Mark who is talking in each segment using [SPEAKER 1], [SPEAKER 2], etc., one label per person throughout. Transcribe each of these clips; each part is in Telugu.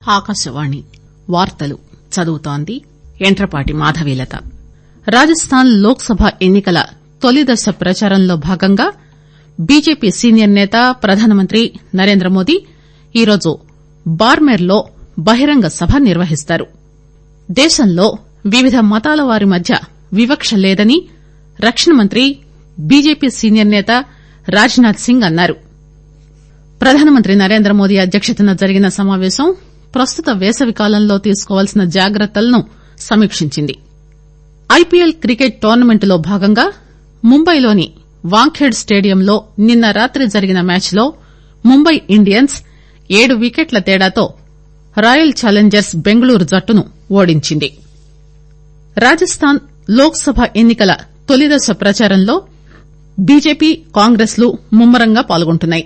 [SPEAKER 1] ఆకాశవాణి వార్తలు చదువుతోంది యంట్రపాటి మాధవీలత రాజస్థాన్ లోక్ సభ ఎన్ని కల తొలిదశ ప్రచారంలో భాగంగా బీజేపీ సీనియర్ నేత ప్రధానమంత్రి నరేంద్రమోదీ ఈరోజు బార్మెర్ లో బహిరంగ సభ నిర్వహిస్తారు దేశంలో వివిధ మతాల వారి మధ్య వివక్ష లేదని రక్షణ మంత్రి బీజేపీ సీనియర్ నేత రాజ్ నాథ్ సింగ్ అన్నారు ప్రధానమంత్రి నరేంద్రమోదీ అధ్యక్షతన జరిగిన సమాపేశం ప్రస్తుత వేసవికాలంలో తీసుకోవాల్సిన జాగ్రత్తలను సమీక్షించింది ఐపీఎల్ క్రికెట్ టోర్నమెంట్ లో భాగంగా ముంబైలోని వాంఖేడ్ స్టేడియంలో నిన్న రాత్రి జరిగిన మ్యాచ్ లో ముంబై ఇండియన్స్ ఏడు వికెట్ల తేడాతో రాయల్ ఛాలెంజర్స్ బెంగళూరు జట్టును ఓడించింది రాజస్థాన్ లోక్ సభ ఎన్ని కల తొలిదశ ప్రచారంలో బీజేపీ కాంగ్రెస్ లు ముమ్మరంగా పాల్గొంటున్నాయి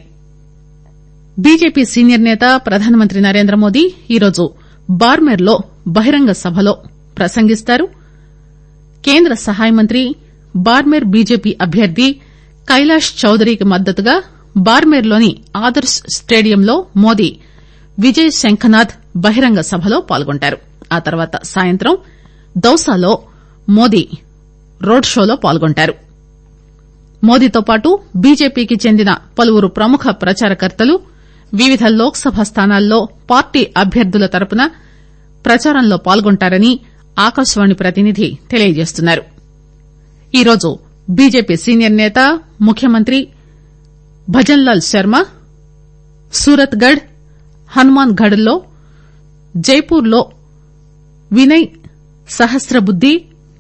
[SPEAKER 1] బీజేపీ సీనియర్ నేత ప్రధానమంత్రి నరేంద్రమోదీ ఈరోజు బార్మెర్ లో బహిరంగ సభలో ప్రసంగిస్తారు కేంద్ర సహాయ మంత్రి బార్మెర్ బీజేపీ అభ్యర్థి కైలాష్ చౌదరికి మద్దతుగా బార్మెర్ లోని ఆదర్శ్ స్టేడియంలో మోదీ విజయ్ శంఖనాథ్ బహిరంగ సభలో పాల్గొంటారు ఆ తర్వాత సాయంత్రం దౌసాలో మోదీ రోడ్ షోలో పాల్గొంటారు మోదీతో పాటు బీజేపీకి చెందిన పలువురు ప్రముఖ ప్రచారకర్తలు వివిధ లోక్ సభ స్థానాల్లో పార్టీ అభ్యర్థుల తరపున ప్రచారంలో పాల్గొంటారని ఆకాశవాణి ప్రతినిధి తెలియజేస్తున్నారు ఈరోజు బీజేపీ సీనియర్ నేత ముఖ్యమంత్రి భజన్ లాల్ శర్మ సూరత్ గఢ్ హనుమాన్ గఢ్ లో జైపూర్ లో వినయ్ సహస్రబుద్ది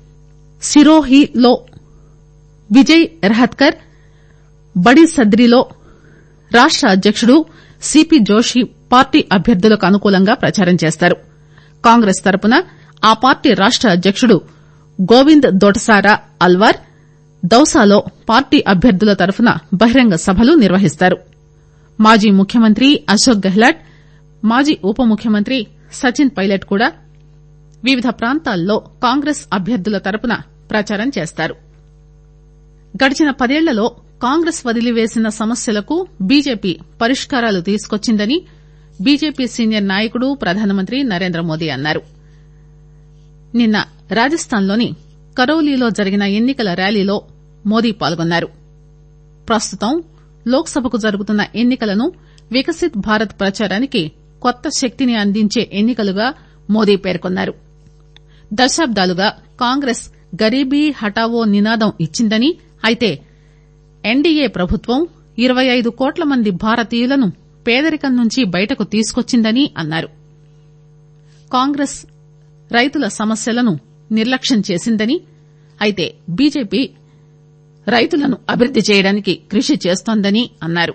[SPEAKER 1] సిరోహిలో విజయ్ రహత్కర్ బడి సద్రిలో రాష్ట అధ్యకుడు సిపి జోషి పార్టీ అభ్యర్థులకు అనుకూలంగా ప్రచారం చేస్తారు కాంగ్రెస్ తరపున ఆ పార్టీ రాష్ట అధ్యకుడు గోవింద్ దొటసారా అల్వార్ దౌసాలో పార్టీ అభ్యర్థుల తరపున బహిరంగ సభలు నిర్వహిస్తారు మాజీ ముఖ్యమంత్రి అశోక్ గెహ్లాట్ మాజీ ఉప ముఖ్యమంత్రి సచిన్ పైలట్ కూడా వివిధ ప్రాంతాల్లో కాంగ్రెస్ అభ్యర్థుల తరపున ప్రచారం చేస్తారు గడిచిన పదేళ్లలో కాంగ్రెస్ వదిలివేసిన సమస్యలకు బీజేపీ పరిష్కారాలు తీసుకొచ్చిందని బీజేపీ సీనియర్ నాయకుడు ప్రధానమంత్రి నరేంద్రమోదీ అన్నారు నిన్న రాజస్థాన్ లోని కరౌలీలో జరిగిన ఎన్ని కల ర్యాలీలో మోదీ పాల్గొన్నారు ప్రస్తుతం లోక్ సభకు జరుగుతున్న ఎన్ని కలను వికసిత్ భారత్ ప్రచారానికి కొత్త శక్తిని అందించే ఎన్ని కలుగా మోదీ పేర్కొన్నారు దశాబ్దాలుగా కాంగ్రెస్ గరీబీ హఠావో నినాదం ఇచ్చిందని అయితే ఎన్డీఏ ప్రభుత్వం ఇరవై ఐదు కోట్ల మంది భారతీయులను పేదరికం నుంచి బయటకు తీసుకొచ్చిందని అన్నారు కాంగ్రెస్ రైతుల సమస్యలను నిర్లక్ష్యం చేసిందని అయితే బీజేపీ రైతులను అభివృద్ది చేయడానికి కృషి చేస్తోందని అన్నారు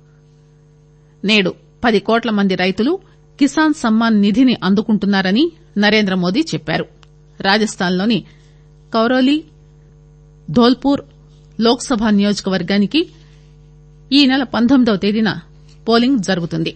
[SPEAKER 1] నేడు పది కోట్ల మంది రైతులు కిసాన్ సమ్మాన్ నిధిని అందుకుంటున్నారని నరేంద్రమోదీ చెప్పారు రాజస్థాన్ లోని కౌరోలీ ధోల్పూర్ లోక్ సభ నియోజకవర్గానికి ఈ నెల పంతొమ్మిదవ తేదీన పోలింగ్ జరుగుతుంది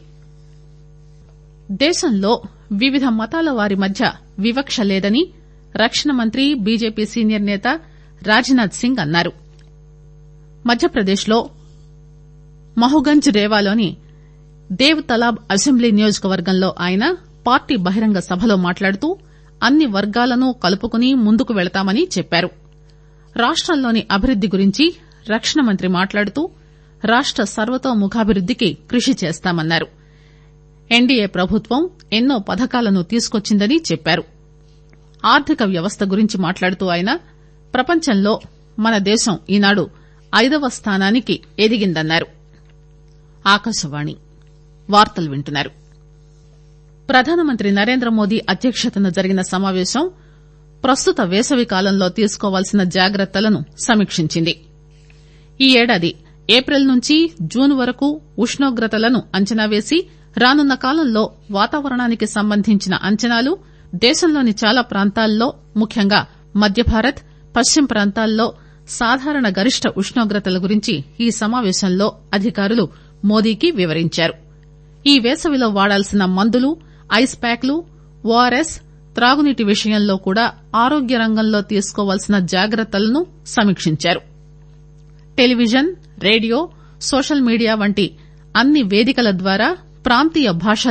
[SPEAKER 1] దేశంలో వివిధ మతాల వారి మధ్య వివక్ష లేదని రక్షణ మంత్రి బీజేపీ సీనియర్ నేత రాజ్ నాథ్ సింగ్ అన్నారు మధ్యప్రదేశ్ లో మహుగంజ్ రేవాలోని దేవ్ తలాబ్ అసెంబ్లీ నియోజకవర్గంలో ఆయన పార్టీ బహిరంగ సభలో మాట్లాడుతూ అన్ని వర్గాలను కలుపుకుని ముందుకు వెళతామని చెప్పారు రాష్టంలోని అభివృద్ది గురించి రక్షణ మంత్రి మాట్లాడుతూ రాష్ట సర్వతోముఖాభివృద్దికి కృషి చేస్తామన్నారు ఎన్డీఏ ప్రభుత్వం ఎన్నో పథకాలను తీసుకొచ్చిందని చెప్పారు ఆర్థిక వ్యవస్థ గురించి మాట్లాడుతూ ఆయన ప్రపంచంలో మన దేశం ఈనాడు ఐదవ స్థానానికి ఎదిగిందన్నారు ఆకాశవాణి వార్తలు వింటున్నారు ప్రధానమంత్రి నరేంద్రమోదీ అధ్యక్షతన జరిగిన సమాపేశం ప్రస్తుత వేసవి కాలంలో తీసుకోవాల్సిన జాగ్రత్తలను సమీక్షించింది ఈ ఏడాది ఏప్రిల్ నుంచి జూన్ వరకు ఉష్ణోగ్రతలను అంచనా వేసి రానున్న కాలంలో వాతావరణానికి సంబంధించిన అంచనాలు దేశంలోని చాలా ప్రాంతాల్లో ముఖ్యంగా మధ్య భారత్ పశ్చిమ ప్రాంతాల్లో సాధారణ గరిష్ట ఉష్ణోగ్రతల గురించి ఈ సమాపేశంలో అధికారులు మోదీకి వివరించారు ఈ వేసవిలో వాడాల్సిన మందులు ఐస్ ప్యాక్లు ఓఆర్ఎస్ త్రాగునీటి విషయంలో కూడా ఆరోగ్య రంగంలో తీసుకోవాల్సిన జాగ్రత్తలను సమీక్షించారు టెలివిజన్ రేడియో సోషల్ మీడియా వంటి అన్ని వేదికల ద్వారా ప్రాంతీయ భాషల్లో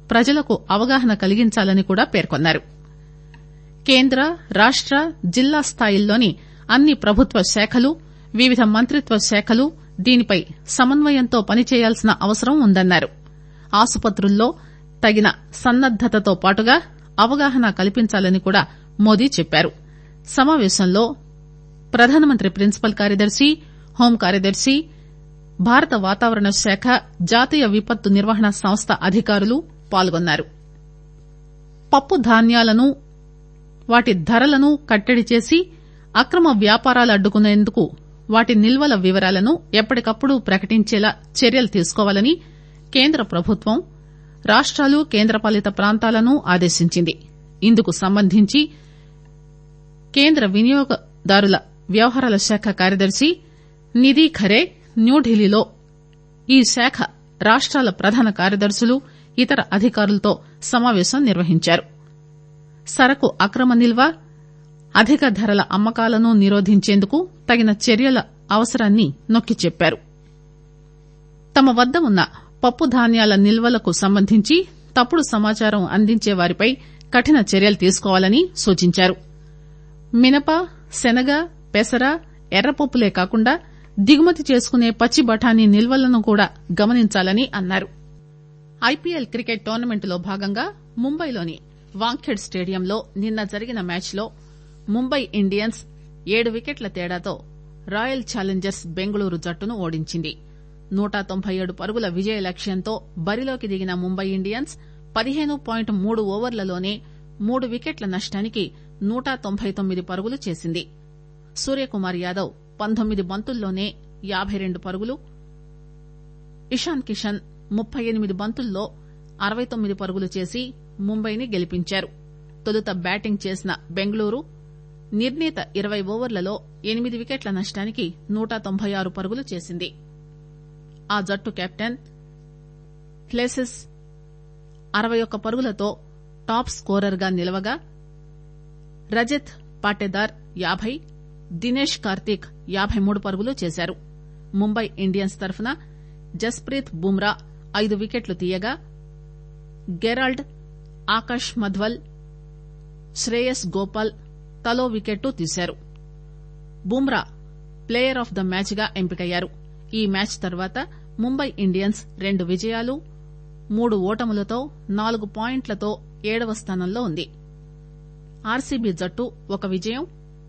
[SPEAKER 1] ప్రజలకు అవగాహన కలిగించాలని కూడా పేర్కొన్నారు కేంద్ర రాష్ట జిల్లా స్థాయిల్లోని అన్ని ప్రభుత్వ శాఖలు వివిధ మంత్రిత్వ శాఖలు దీనిపై సమన్వయంతో పనిచేయాల్సిన అవసరం ఉందన్నారు ఆసుపత్రుల్లో తగిన సన్నద్దతతో పాటుగా అవగాహన కల్పించాలని కూడా మోదీ చెప్పారు సమావేశంలో ప్రధానమంత్రి ప్రిన్సిపల్ కార్యదర్శి హోం కార్యదర్శి భారత వాతావరణ శాఖ జాతీయ విపత్తు నిర్వహణ సంస్థ అధికారులు పాల్గొన్నారు పప్పు ధాన్యాలను వాటి ధరలను కట్టడి చేసి అక్రమ వ్యాపారాలు అడ్డుకునేందుకు వాటి నిల్వల వివరాలను ఎప్పటికప్పుడు ప్రకటించేలా చర్యలు తీసుకోవాలని కేంద్ర ప్రభుత్వం రాష్టాలు కేంద్రపాలిత ప్రాంతాలను ఆదేశించింది ఇందుకు సంబంధించి కేంద్ర వినియోగదారుల వ్యవహారాల శాఖ కార్యదర్శి నిధి ఖరే న్యూఢిల్లీలో ఈ శాఖ రాష్టాల ప్రధాన కార్యదర్శులు ఇతర అధికారులతో సమావేశం నిర్వహించారు సరకు అక్రమ నిల్వ అధిక ధరల అమ్మకాలను నిరోధించేందుకు తగిన చర్యల అవసరాన్ని నొక్కి చెప్పారు తమ వద్ద ఉన్న పప్పు ధాన్యాల నిల్వలకు సంబంధించి తప్పుడు సమాచారం అందించే వారిపై కఠిన చర్యలు తీసుకోవాలని సూచించారు మినప శనగ పెసర ఎర్రపప్పులే కాకుండా దిగుమతి చేసుకునే పచ్చి బఠానీ నిల్వలను కూడా గమనించాలని అన్నారు ఐపీఎల్ క్రికెట్ టోర్నమెంట్లో భాగంగా ముంబైలోని వాంఖేడ్ స్టేడియంలో నిన్న జరిగిన మ్యాచ్లో ముంబై ఇండియన్స్ ఏడు వికెట్ల తేడాతో రాయల్ ఛాలెంజర్స్ బెంగళూరు జట్టును ఓడించింది నూట తొంభై ఏడు పరుగుల విజయ లక్ష్యంతో బరిలోకి దిగిన ముంబై ఇండియన్స్ పదిహేను పాయింట్ మూడు ఓవర్లలోనే మూడు వికెట్ల నష్టానికి నూట తొంభై తొమ్మిది పరుగులు చేసింది సూర్యకుమార్ యాదవ్ పంతొమ్మిది బంతుల్లోనే యాబై రెండు పరుగులు ఇషాన్ కిషన్ ముప్పై ఎనిమిది బంతుల్లో అరవై తొమ్మిది పరుగులు చేసి ముంబైని గెలిపించారు తొలుత బ్యాటింగ్ చేసిన బెంగళూరు నిర్ణీత ఇరవై ఓవర్లలో ఎనిమిది వికెట్ల నష్టానికి నూట తొంభై ఆరు పరుగులు చేసింది ఆ జట్టు కెప్టెన్ ప్లేసెస్ అరవై ఒక్క పరుగులతో టాప్ స్కోరర్ గా నిలవగా రజత్ పాటేదార్ యాభై దినేష్ కార్తీక్ యాభై మూడు పరుగులు చేశారు ముంబై ఇండియన్స్ తరఫున జస్ప్రీత్ బుమ్రా ఐదు వికెట్లు తీయగా గెరాల్డ్ ఆకాష్ మధ్వల్ శ్రేయస్ గోపాల్ తలో వికెట్టు తీశారు Bumrah player of the match గా ఎంపికయ్యారు ఈ మ్యాచ్ తర్వాత ముంబై ఇండియన్స్ రెండు విజయాలు మూడు ఓటములతో నాలుగు పాయింట్లతో ఏడవ స్థానంలో ఉంది ఆర్సీబీ జట్టు ఒక విజయం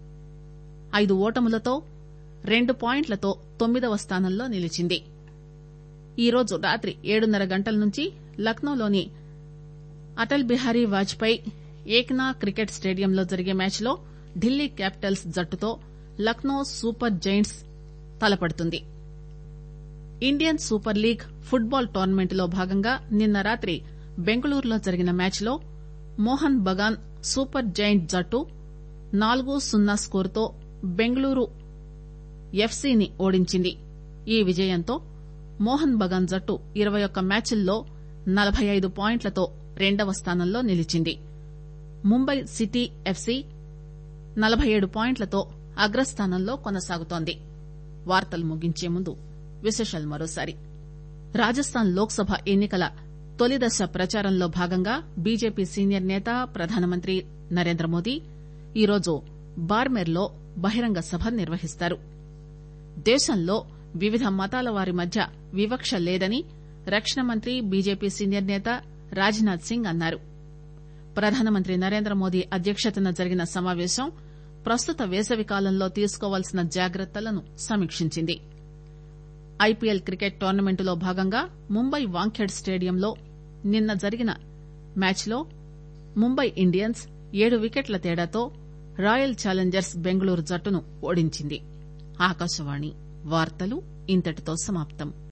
[SPEAKER 1] ఐదు ఓటములతో రెండు పాయింట్లతో తొమ్మిదవ స్థానంలో నిలిచింది ఈరోజు రాత్రి ఏడున్నర గంటల నుంచి లక్నోలోని అటల్ బిహారీ వాజ్పేయి ఏక్నా క్రికెట్ స్టేడియంలో జరిగే మ్యాచ్లో ఢిల్లీ క్యాపిటల్స్ జట్టుతో లక్నో సూపర్ జైంట్స్ తలపడుతుంది Indian Super League football tournament లో భాగంగా నిన్న రాత్రి బెంగళూరులో జరిగిన మ్యాచ్లో మోహన్ బగాన్ సూపర్ జైంట్ జట్టు నాలుగు సున్నా స్కోరుతో బెంగళూరు ఎఫ్సీని ఓడించింది ఈ విజయంతో మోహన్ బగాన్ జట్టు ఇరవై ఒక్క మ్యాచ్ల్లో నలబై ఐదు పాయింట్లతో రెండవ స్థానంలో నిలిచింది ముంబై సిటీ ఎఫ్సీ నలబై ఏడు పాయింట్లతో అగ్రస్థానంలో కొనసాగుతోంది వార్తలు ముగించే ముందు విశేషాలు మరోసారి రాజస్థాన్ లోక్ సభ ఎన్నికల తొలిదశ ప్రచారంలో భాగంగా బీజేపీ సీనియర్ నేత ప్రధానమంత్రి నరేంద్ర మోదీ ఈరోజు బార్మెర్లో బహిరంగ సభ నిర్వహిస్తారు దేశంలో వివిధ మతాల వారి మధ్య వివక్ష లేదని రక్షణ మంత్రి బీజేపీ సీనియర్ నేత రాజ్నాథ్ సింగ్ అన్నారు ప్రధానమంత్రి నరేంద్ర మోదీ అధ్యక్షతన జరిగిన సమావేశం ప్రస్తుత వేసవి కాలంలో తీసుకోవాల్సిన జాగ్రత్తలను సమీక్షించింది ఐపీఎల్ క్రికెట్ టోర్నమెంటులో భాగంగా ముంబై వాంఖేడ్ స్టేడియంలో నిన్న జరిగిన మ్యాచ్లో ముంబై ఇండియన్స్ ఏడు వికెట్ల తేడాతో రాయల్ ఛాలెంజర్స్ బెంగళూరు జట్టును ఓడించింది ఆకాశవాణి వార్తలు ఇంతటితో సమాప్తం